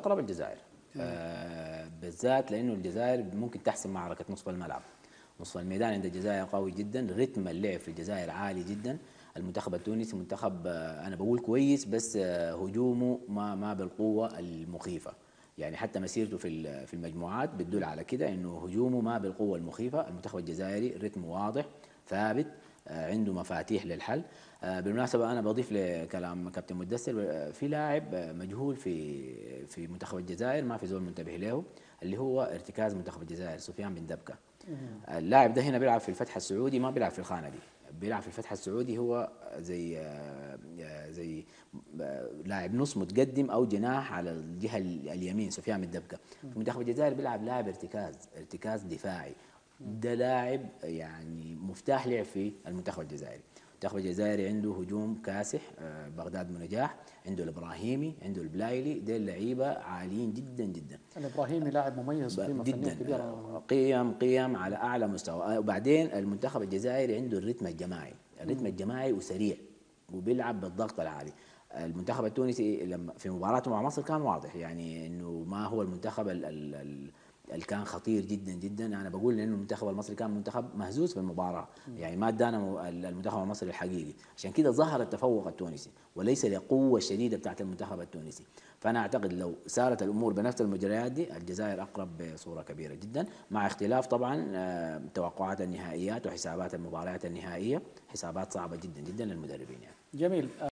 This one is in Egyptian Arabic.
اقرب الجزائر آه بالذات لانه الجزائر ممكن تحسم معركه نصف الملعب نصف الميدان عند الجزائر قوي جدا رتم اللعب في الجزائر عالي جدا المنتخب التونسي منتخب آه، انا بقول كويس بس آه، هجومه ما ما بالقوه المخيفه يعني حتى مسيرته في في المجموعات بتدل على كده انه هجومه ما بالقوه المخيفه المنتخب الجزائري رتمه واضح ثابت آه، عنده مفاتيح للحل بالمناسبه انا بضيف لكلام كابتن مدثر في لاعب مجهول في في منتخب الجزائر ما في زول منتبه له اللي هو ارتكاز منتخب الجزائر سفيان بن دبكه اللاعب ده هنا بيلعب في الفتح السعودي ما بيلعب في الخانه دي بيلعب في الفتح السعودي هو زي آه، زي آه، لاعب نص متقدم او جناح على الجهه اليمين سفيان الدبكه في منتخب الجزائر بيلعب لاعب ارتكاز ارتكاز دفاعي ده لاعب يعني مفتاح لعب في المنتخب الجزائري المنتخب الجزائري عنده هجوم كاسح آه، بغداد منجاح عنده الابراهيمي عنده البلايلي دي اللعيبه عاليين جدا جدا الابراهيمي لاعب مميز قيمه جدا كبيره قيم قيم على اعلى مستوى وبعدين المنتخب الجزائري عنده الرتم الجماعي الرتم الجماعي وسريع وبيلعب بالضغط العالي المنتخب التونسي لما في مباراته مع مصر كان واضح يعني انه ما هو المنتخب ال ال ال اللي كان خطير جدا جدا انا بقول انه المنتخب المصري كان منتخب مهزوز في المباراه يعني ما ادانا المنتخب المصري الحقيقي عشان كده ظهر التفوق التونسي وليس القوه الشديده بتاعت المنتخب التونسي فانا اعتقد لو سارت الامور بنفس المجريات دي الجزائر اقرب بصوره كبيره جدا مع اختلاف طبعا آه، توقعات النهائيات وحسابات المباريات النهائيه حسابات صعبه جدا جدا للمدربين يعني جميل